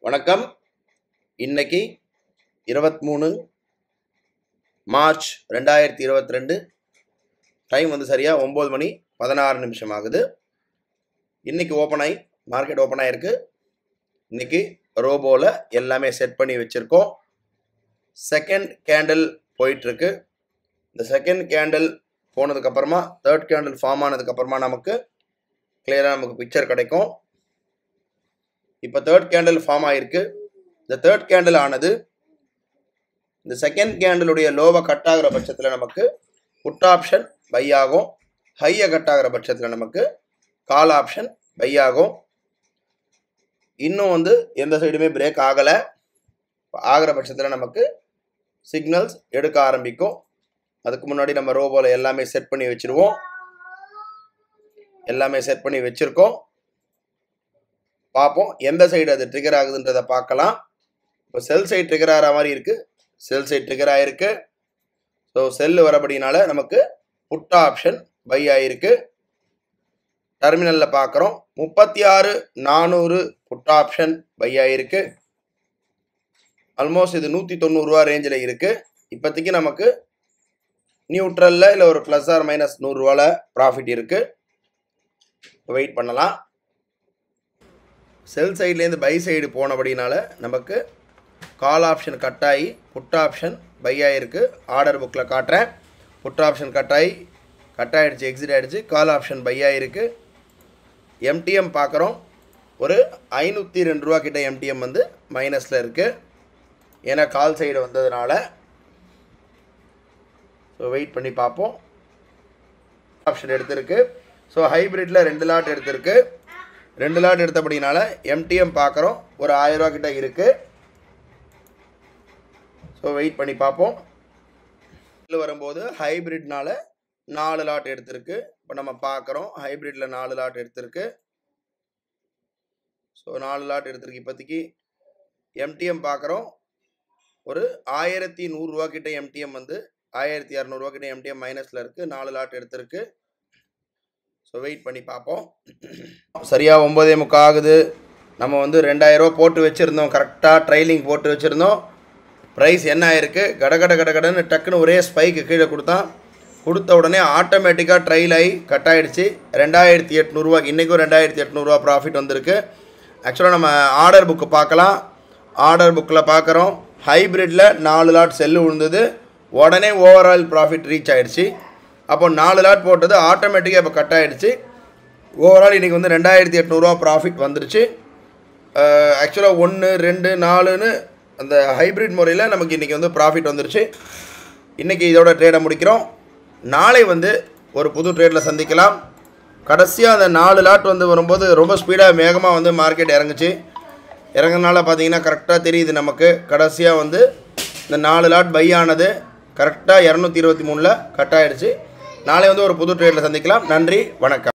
வணக்கம் இன்னைக்கு இருபத்தி மூணு மார்ச் ரெண்டாயிரத்தி இருபத்தி ரெண்டு டைம் வந்து சரியாக ஒம்பது மணி பதினாறு நிமிஷம் ஆகுது இன்னைக்கு ஓப்பன் ஆகி மார்க்கெட் ஓப்பன் ஆகிருக்கு இன்னைக்கு ரோபோவில் எல்லாமே செட் பண்ணி வச்சுருக்கோம் செகண்ட் கேண்டில் போயிட்டுருக்கு இந்த செகண்ட் கேண்டில் போனதுக்கப்புறமா தேர்ட் கேண்டில் ஃபார்ம் ஆனதுக்கப்புறமா நமக்கு கிளியராக நமக்கு பிக்சர் கிடைக்கும் இப்போ தேர்ட் கேண்டில் ஃபார்ம் ஆகிருக்கு இந்த தேர்ட் கேண்டில் ஆனது இந்த செகண்ட் கேண்டிலுடைய லோவை கட் ஆகிற பட்சத்தில் நமக்கு புட் ஆப்ஷன் பை ஆகும் ஹையை கட் ஆகிற பட்சத்தில் நமக்கு கால் ஆப்ஷன் பை ஆகும் இன்னும் வந்து எந்த சைடுமே பிரேக் ஆகலை ஆகிற பட்சத்தில் நமக்கு சிக்னல்ஸ் எடுக்க ஆரம்பிக்கும் அதுக்கு முன்னாடி நம்ம ரோபோவில் எல்லாமே செட் பண்ணி வச்சுருவோம் எல்லாமே செட் பண்ணி வச்சுருக்கோம் பார்ப்போம் எந்த சைடு அது ட்ரிகர் ஆகுதுன்றதை பார்க்கலாம் இப்போ செல் சைடு ட்ரிகர் ஆகிற மாதிரி இருக்குது செல் சைடு ட்ரிகர் ஆகிருக்கு ஸோ செல் வரபடினால நமக்கு புட் ஆப்ஷன் பை ஆகிருக்கு டெர்மினலில் பார்க்குறோம் முப்பத்தி ஆறு நானூறு புட் ஆப்ஷன் பை ஆகிருக்கு ஆல்மோஸ்ட் இது நூற்றி தொண்ணூறுரூவா ரேஞ்சில் இருக்குது இப்போதைக்கு நமக்கு நியூட்ரலில் இல்லை ஒரு ப்ளஸ் ஆர் மைனஸ் நூறுரூவாவில் ப்ராஃபிட் இருக்குது வெயிட் பண்ணலாம் செல் சைட்லேருந்து பை சைடு போனபடினால நமக்கு கால் ஆப்ஷன் கட் ஆகி புட் ஆப்ஷன் பை ஆகிருக்கு ஆர்டர் புக்கில் காட்டுறேன் புட் ஆப்ஷன் கட் ஆகி கட் ஆகிடுச்சு எக்ஸிட் ஆகிடுச்சு கால் ஆப்ஷன் பை ஆகிருக்கு எம்டிஎம் பார்க்குறோம் ஒரு ஐநூற்றி ரெண்டு ரூபா கிட்ட எம்டிஎம் வந்து மைனஸில் இருக்குது ஏன்னா கால் சைடு வந்ததுனால ஸோ வெயிட் பண்ணி பார்ப்போம் ஆப்ஷன் எடுத்திருக்கு ஸோ ஹைப்ரிட்டில் ரெண்டு லாட் எடுத்திருக்கு ரெண்டு லாட் எடுத்தபடினால எம்டிஎம் பார்க்குறோம் ஒரு ஆயிரரூவா கிட்ட இருக்குது ஸோ வெயிட் பண்ணி பார்ப்போம் இதில் வரும்போது ஹைப்ரிட்னால நாலு லாட் எடுத்திருக்கு இப்போ நம்ம பார்க்குறோம் ஹைப்ரிட்டில் நாலு லாட் எடுத்திருக்கு ஸோ நாலு லாட் எடுத்திருக்கு இப்போதைக்கு எம்டிஎம் பார்க்குறோம் ஒரு ஆயிரத்தி நூறுரூவா கிட்ட எம்டிஎம் வந்து ஆயிரத்தி இரநூறுவா கிட்ட எம்டிஎம் மைனஸில் இருக்குது நாலு லாட் எடுத்திருக்கு ஸோ வெயிட் பண்ணி பார்ப்போம் சரியாக ஒம்பதே முக்கா ஆகுது நம்ம வந்து ரெண்டாயிரரூவா போட்டு வச்சுருந்தோம் கரெக்டாக ட்ரைலிங் போட்டு வச்சுருந்தோம் ப்ரைஸ் என்ன ஆயிருக்கு கட கட கட கடன்னு டக்குன்னு ஒரே ஸ்பைக்கு கீழே கொடுத்தான் கொடுத்த உடனே ஆட்டோமேட்டிக்காக ட்ரைல் ஆகி கட் ஆகிடுச்சு ரெண்டாயிரத்தி எட்நூறுவா இன்றைக்கும் ரெண்டாயிரத்தி எட்நூறுவா ப்ராஃபிட் வந்திருக்கு ஆக்சுவலாக நம்ம ஆர்டர் புக்கு பார்க்கலாம் ஆர்டர் புக்கில் பார்க்குறோம் ஹைப்ரிட்டில் நாலு லாட் செல்லு விழுந்தது உடனே ஓவரால் ப்ராஃபிட் ரீச் ஆகிடுச்சு அப்போ நாலு லாட் போட்டது ஆட்டோமேட்டிக்காக இப்போ கட் ஆகிடுச்சு ஓவரால் இன்றைக்கி வந்து ரெண்டாயிரத்தி எட்நூறுவா ப்ராஃபிட் வந்துருச்சு ஆக்சுவலாக ஒன்று ரெண்டு நாலுன்னு அந்த ஹைப்ரிட் முறையில் நமக்கு இன்றைக்கி வந்து ப்ராஃபிட் வந்துருச்சு இன்றைக்கி இதோட ட்ரேடை முடிக்கிறோம் நாளை வந்து ஒரு புது ட்ரேடில் சந்திக்கலாம் கடைசியாக அந்த நாலு லாட் வந்து வரும்போது ரொம்ப ஸ்பீடாக வேகமாக வந்து மார்க்கெட் இறங்குச்சு இறங்குனால பார்த்தீங்கன்னா கரெக்டாக தெரியுது நமக்கு கடைசியாக வந்து இந்த நாலு லாட் பை ஆனது கரெக்டாக இரநூத்தி இருபத்தி மூணில் கட் ஆகிடுச்சு நாளை வந்து ஒரு புது ட்ரேடில் சந்திக்கலாம் நன்றி வணக்கம்